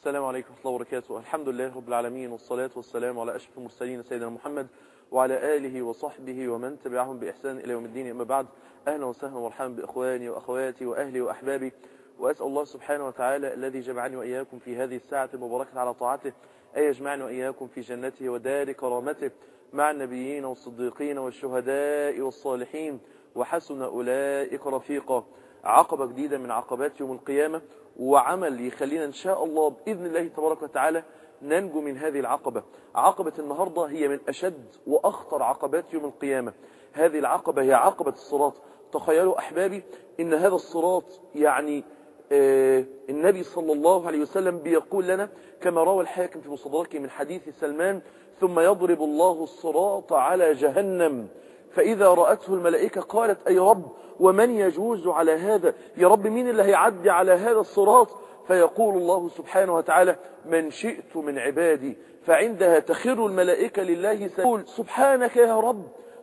السلام عليكم ورحمة الله وبركاته الحمد لله رب العالمين والصلاة والسلام على أشرف المرسلين سيدنا محمد وعلى آله وصحبه ومن تبعهم بإحسان إلى يوم الدين أما بعد أهلا وسهلا ومرحبا بإخواني وأخواتي وأهلي وأحبابي وأسأل الله سبحانه وتعالى الذي جمعني وإياكم في هذه الساعة المباركة على طاعته أن يجمعني وإياكم في جنته ودار كرامته مع النبيين والصديقين والشهداء والصالحين وحسن أولئك رفيقا عقبة جديدة من عقبات يوم القيامة وعمل يخلينا إن شاء الله بإذن الله تبارك وتعالى ننجو من هذه العقبة عقبة النهاردة هي من أشد وأخطر عقبات يوم القيامة هذه العقبة هي عقبة الصراط تخيلوا أحبابي إن هذا الصراط يعني آه النبي صلى الله عليه وسلم بيقول لنا كما روى الحاكم في مصدركه من حديث سلمان ثم يضرب الله الصراط على جهنم فإذا رأته الملائكة قالت أي رب ومن يجوز على هذا يا رب مين اللي هيعدي على هذا الصراط فيقول الله سبحانه وتعالى من شئت من عبادي فعندها تخر الملائكة لله سيقول سبحانك يا رب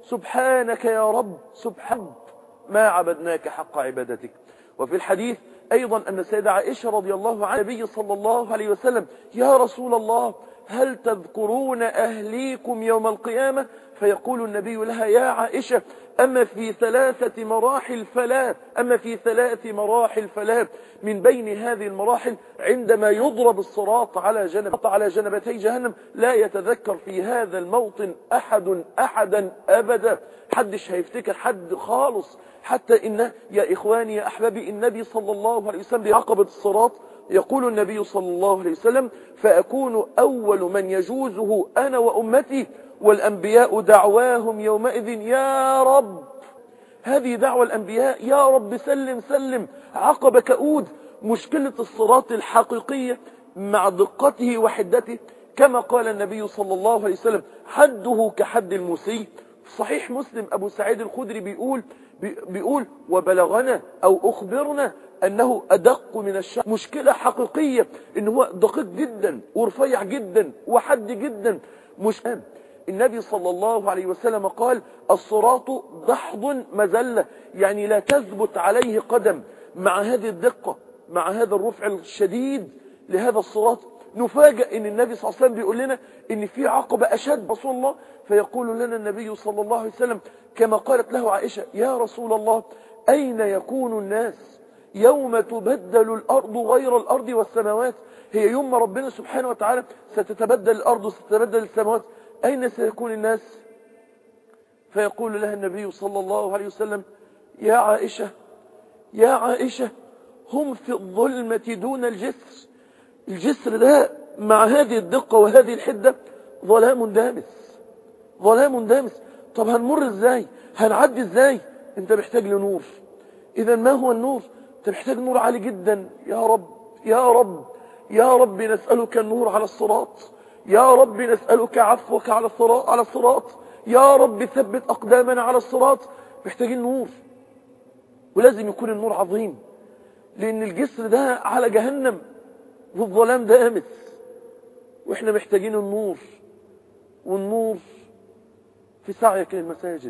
سبحانك يا رب سبحان ما عبدناك حق عبادتك وفي الحديث أيضا أن السيدة عائشة رضي الله عن النبي صلى الله عليه وسلم يا رسول الله هل تذكرون أهليكم يوم القيامة فيقول النبي لها يا عائشة أما في ثلاثة مراحل فلا أما في ثلاث مراحل فلا من بين هذه المراحل عندما يضرب الصراط على جنب على جنبتي جهنم لا يتذكر في هذا الموطن أحد أحدا أبدا حدش هيفتكر حد خالص حتى إن يا إخواني يا أحبابي النبي صلى الله عليه وسلم بعقبة الصراط يقول النبي صلى الله عليه وسلم فأكون أول من يجوزه أنا وأمتي والأنبياء دعواهم يومئذ يا رب هذه دعوة الأنبياء يا رب سلم سلم عقب كؤود مشكلة الصراط الحقيقية مع دقته وحدته كما قال النبي صلى الله عليه وسلم حده كحد المسيء صحيح مسلم أبو سعيد الخدري بيقول بيقول وبلغنا أو أخبرنا أنه أدق من الشعر مشكلة حقيقية إن هو دقيق جدا ورفيع جدا وحد جدا مش النبي صلى الله عليه وسلم قال الصراط دحض مزلة يعني لا تثبت عليه قدم مع هذه الدقة مع هذا الرفع الشديد لهذا الصراط نفاجأ ان النبي صلى الله عليه وسلم بيقول لنا ان في عقبة اشد رسول الله فيقول لنا النبي صلى الله عليه وسلم كما قالت له عائشة يا رسول الله اين يكون الناس يوم تبدل الارض غير الارض والسماوات هي يوم ما ربنا سبحانه وتعالى ستتبدل الارض وستتبدل السماوات اين سيكون الناس فيقول لها النبي صلى الله عليه وسلم يا عائشة يا عائشة هم في الظلمة دون الجسر الجسر ده مع هذه الدقة وهذه الحدة ظلام دامس ظلام دامس طب هنمر ازاي هنعدي ازاي انت محتاج لنور اذا ما هو النور انت محتاج نور عالي جدا يا رب يا رب يا رب نسألك النور على الصراط يا رب نسألك عفوك على الصراط على الصراط يا رب ثبت أقدامنا على الصراط محتاجين نور ولازم يكون النور عظيم لأن الجسر ده على جهنم والظلام ده أمس وإحنا محتاجين النور والنور في سعيك للمساجد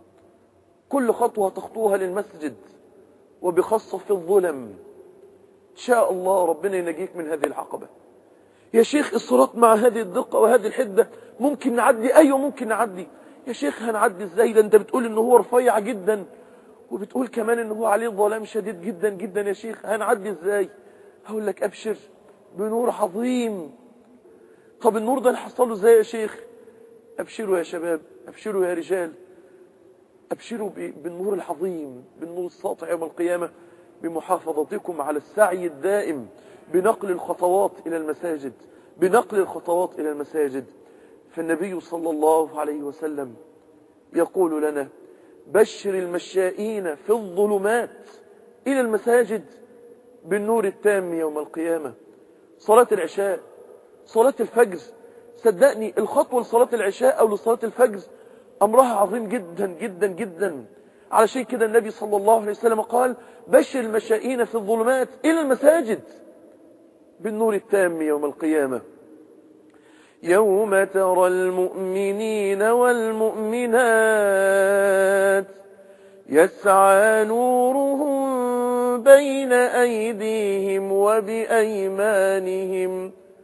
كل خطوة تخطوها للمسجد وبخاصة في الظلم إن شاء الله ربنا ينجيك من هذه العقبة يا شيخ الصراط مع هذه الدقة وهذه الحدة ممكن نعدي أيوة ممكن نعدي يا شيخ هنعدي ازاي ده انت بتقول ان هو رفيع جدا وبتقول كمان ان هو عليه ظلام شديد جدا جدا يا شيخ هنعدي ازاي هقول لك ابشر بنور عظيم طب النور ده نحصله ازاي يا شيخ ابشروا يا شباب ابشروا يا رجال ابشروا بالنور العظيم بالنور الساطع يوم القيامة بمحافظتكم على السعي الدائم بنقل الخطوات إلى المساجد بنقل الخطوات إلى المساجد فالنبي صلى الله عليه وسلم يقول لنا بشر المشائين في الظلمات إلى المساجد بالنور التام يوم القيامة صلاة العشاء صلاة الفجر صدقني الخطوة لصلاة العشاء أو لصلاة الفجر أمرها عظيم جدا جدا جدا على شيء كده النبي صلى الله عليه وسلم قال بشر المشائين في الظلمات إلى المساجد بالنور التام يوم القيامة يوم ترى المؤمنين والمؤمنات يسعى نورهم بين أيديهم وبأيمانهم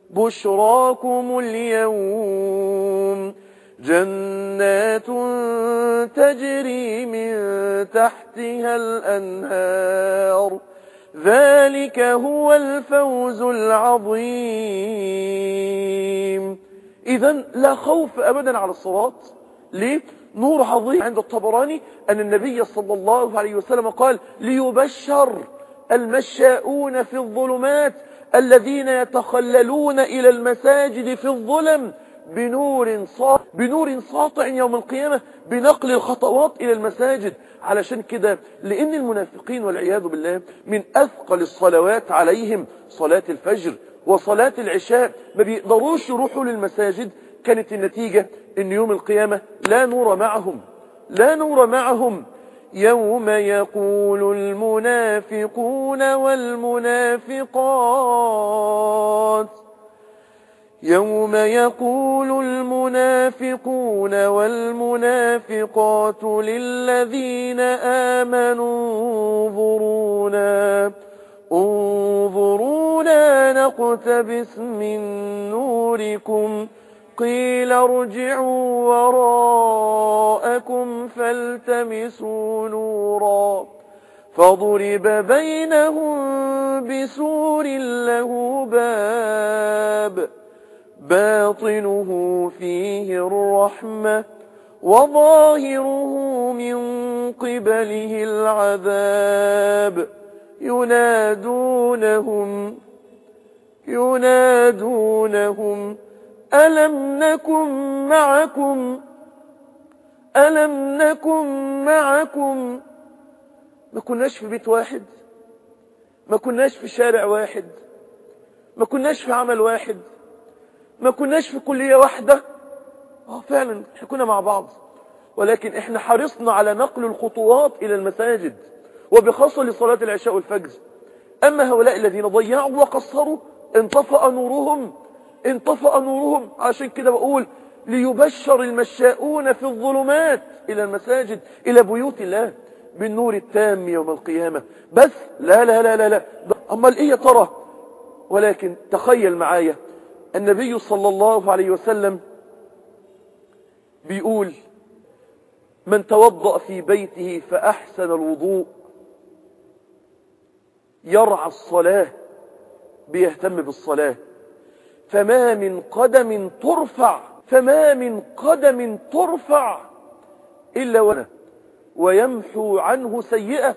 بشراكم اليوم جنات تجري من تحتها الأنهار ذلك هو الفوز العظيم إذا لا خوف أبدا على الصراط ليه؟ نور عظيم عند الطبراني أن النبي صلى الله عليه وسلم قال ليبشر المشاؤون في الظلمات الذين يتخللون إلى المساجد في الظلم بنور ساطع بنور ساطع يوم القيامة بنقل الخطوات إلى المساجد علشان كده لأن المنافقين والعياذ بالله من أثقل الصلوات عليهم صلاة الفجر وصلاة العشاء ما بيقدروش يروحوا للمساجد كانت النتيجة ان يوم القيامة لا نور معهم لا نور معهم يوم يقول المنافقون والمنافقات يوم يقول المنافقون والمنافقات للذين آمنوا انظرونا انظرونا نقتبس من نوركم قيل ارجعوا وراءكم فالتمسوا نورا فضرب بينهم بسور له باب باطنه فيه الرحمة وظاهره من قبله العذاب ينادونهم ينادونهم ألم نكن معكم ألم نكن معكم ما كناش في بيت واحد ما كناش في شارع واحد ما كناش في عمل واحد ما كناش في كلية واحدة اه فعلا احنا كنا مع بعض ولكن احنا حرصنا على نقل الخطوات الى المساجد وبخاصة لصلاة العشاء والفجر اما هؤلاء الذين ضيعوا وقصروا انطفأ نورهم انطفأ نورهم عشان كده بقول ليبشر المشاؤون في الظلمات إلى المساجد إلى بيوت الله بالنور التام يوم القيامة بس لا لا لا لا لا أما إيه ترى ولكن تخيل معايا النبي صلى الله عليه وسلم بيقول من توضأ في بيته فأحسن الوضوء يرعى الصلاة بيهتم بالصلاة فما من قدم ترفع فما من قدم ترفع إلا ونا ويمحو عنه سيئة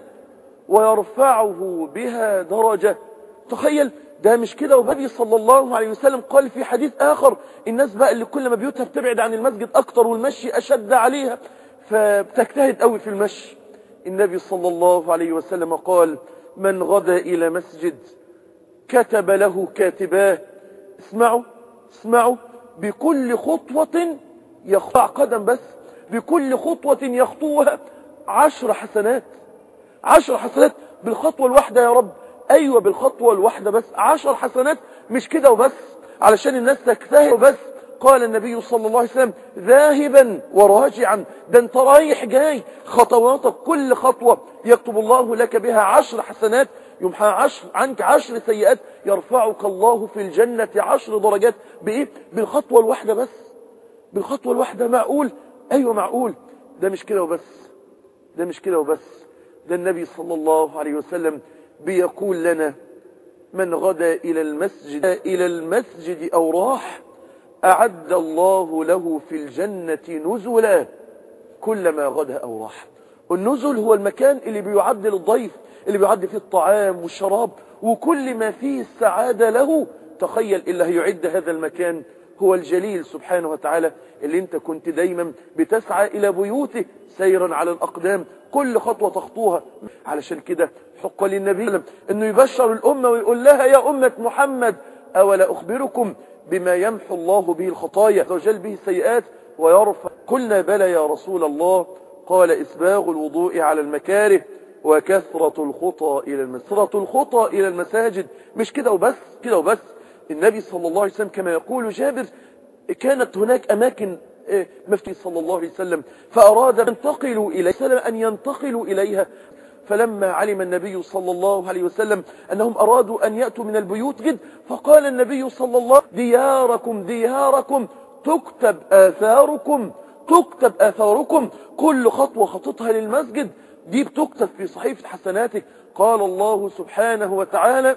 ويرفعه بها درجة تخيل ده مش كده وبني صلى الله عليه وسلم قال في حديث آخر الناس بقى اللي كل ما بيوتها بتبعد عن المسجد أكتر والمشي أشد عليها فبتجتهد قوي في المشي النبي صلى الله عليه وسلم قال من غدا إلى مسجد كتب له كاتباه اسمعوا اسمعوا بكل خطوة يخطع قدم بس بكل خطوة يخطوها عشر حسنات عشر حسنات بالخطوة الواحدة يا رب ايوه بالخطوة الواحدة بس عشر حسنات مش كده وبس علشان الناس تجتهد وبس قال النبي صلى الله عليه وسلم ذاهبا وراجعا ده انت رايح جاي خطواتك كل خطوة يكتب الله لك بها عشر حسنات يمحى عشر عنك عشر سيئات يرفعك الله في الجنة عشر درجات بإيه؟ بالخطوة الواحدة بس بالخطوة الواحدة معقول أيوة معقول ده مش كده وبس ده مش كده وبس ده النبي صلى الله عليه وسلم بيقول لنا من غدا إلى المسجد إلى المسجد أو راح أعد الله له في الجنة نزلا كلما غدا أو راح النزل هو المكان اللي بيعد للضيف اللي بيعد فيه الطعام والشراب وكل ما فيه السعادة له تخيل اللي هيعد هذا المكان هو الجليل سبحانه وتعالى اللي انت كنت دايما بتسعى الى بيوته سيرا على الاقدام كل خطوة تخطوها علشان كده حق للنبي انه يبشر الامة ويقول لها يا امة محمد اولا اخبركم بما يمحو الله به الخطايا وجل به السيئات ويرفع قلنا بلى يا رسول الله قال اسباغ الوضوء على المكاره وكثرة الخطى إلى المساجد كثرة الخطى إلى المساجد مش كده وبس كده وبس النبي صلى الله عليه وسلم كما يقول جابر كانت هناك أماكن مفتي صلى الله عليه وسلم فأراد أن ينتقلوا إليها أن ينتقلوا إليها فلما علم النبي صلى الله عليه وسلم أنهم أرادوا أن يأتوا من البيوت جد فقال النبي صلى الله دياركم دياركم تكتب آثاركم تكتب آثاركم كل خطوة خطتها للمسجد دي بتكتب في صحيفة حسناتك قال الله سبحانه وتعالى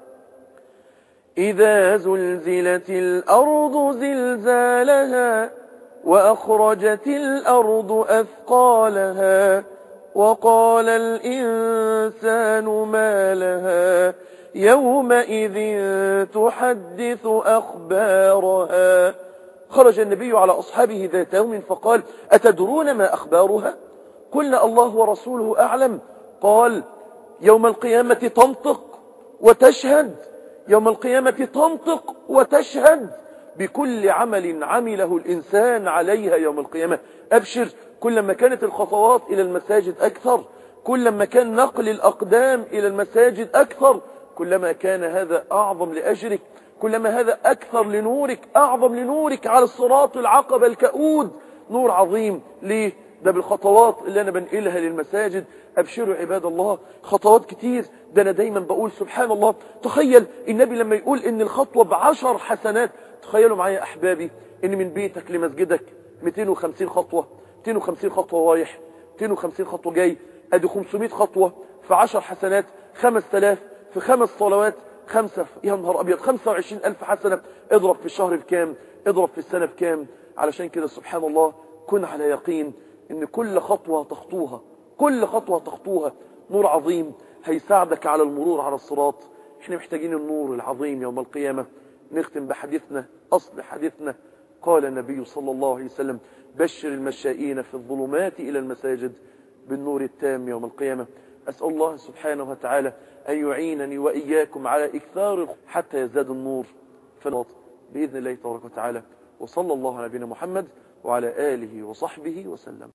إذا زلزلت الأرض زلزالها وأخرجت الأرض أثقالها وقال الإنسان ما لها يومئذ تحدث أخبارها خرج النبي على أصحابه ذات يوم فقال أتدرون ما أخبارها قلنا الله ورسوله أعلم قال يوم القيامة تنطق وتشهد يوم القيامة تنطق وتشهد بكل عمل عمله الإنسان عليها يوم القيامة أبشر كلما كانت الخطوات إلى المساجد أكثر كلما كان نقل الأقدام إلى المساجد أكثر كلما كان هذا أعظم لأجرك كلما هذا أكثر لنورك أعظم لنورك على الصراط العقبة الكؤود نور عظيم ليه ده بالخطوات اللي أنا بنقلها للمساجد أبشروا عباد الله خطوات كتير ده أنا دايما بقول سبحان الله تخيل النبي لما يقول إن الخطوة بعشر حسنات تخيلوا معايا أحبابي إن من بيتك لمسجدك 250 خطوة 250 خطوة رايح 250 خطوة جاي أدي 500 خطوة في 10 حسنات 5000 في خمس صلوات خمسة يا نهار أبيض 25 ألف حسنة اضرب في الشهر بكام اضرب في السنة بكام علشان كده سبحان الله كن على يقين ان كل خطوة تخطوها كل خطوة تخطوها نور عظيم هيساعدك على المرور على الصراط احنا محتاجين النور العظيم يوم القيامة نختم بحديثنا أصل حديثنا قال النبي صلى الله عليه وسلم بشر المشائين في الظلمات إلى المساجد بالنور التام يوم القيامة أسأل الله سبحانه وتعالى أن يعينني وإياكم على إكثار حتى يزداد النور في الوطن بإذن الله تبارك وتعالى وصلى الله على نبينا محمد وعلى آله وصحبه وسلم